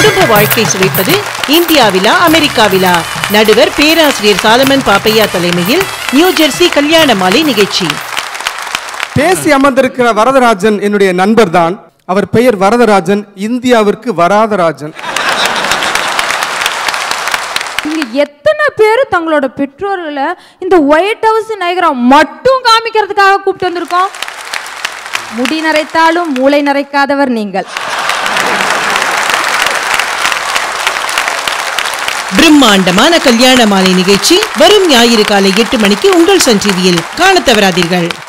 குடும்ப வாழ்க்கை சுவைப்பது இந்தியாவிலா அமெரிக்காவிலா நடுவர் பேராசிரியர் சாலமன் பாப்பையா தலைமையில் நியூ ஜெர்சி கல்யாண மாலை நிகழ்ச்சி பேசி அமர்ந்திருக்கிற வரதராஜன் என்னுடைய நண்பர்தான் அவர் பெயர் வரதராஜன் இந்தியாவிற்கு வராதராஜன் இங்க எத்தனை பேர் தங்களோட பெற்றோர்களை இந்த ஒயிட் ஹவுஸ் நயகரா மட்டும் காமிக்கிறதுக்காக கூப்பிட்டு வந்திருக்கோம் முடி நரைத்தாலும் மூளை நரைக்காதவர் நீங்கள் பிரம்மாண்டமான கல்யாண மாலை நிகழ்ச்சி வரும் ஞாயிறு காலை எட்டு மணிக்கு உங்கள் சன் டிவியில் காணத் தவறாதீர்கள்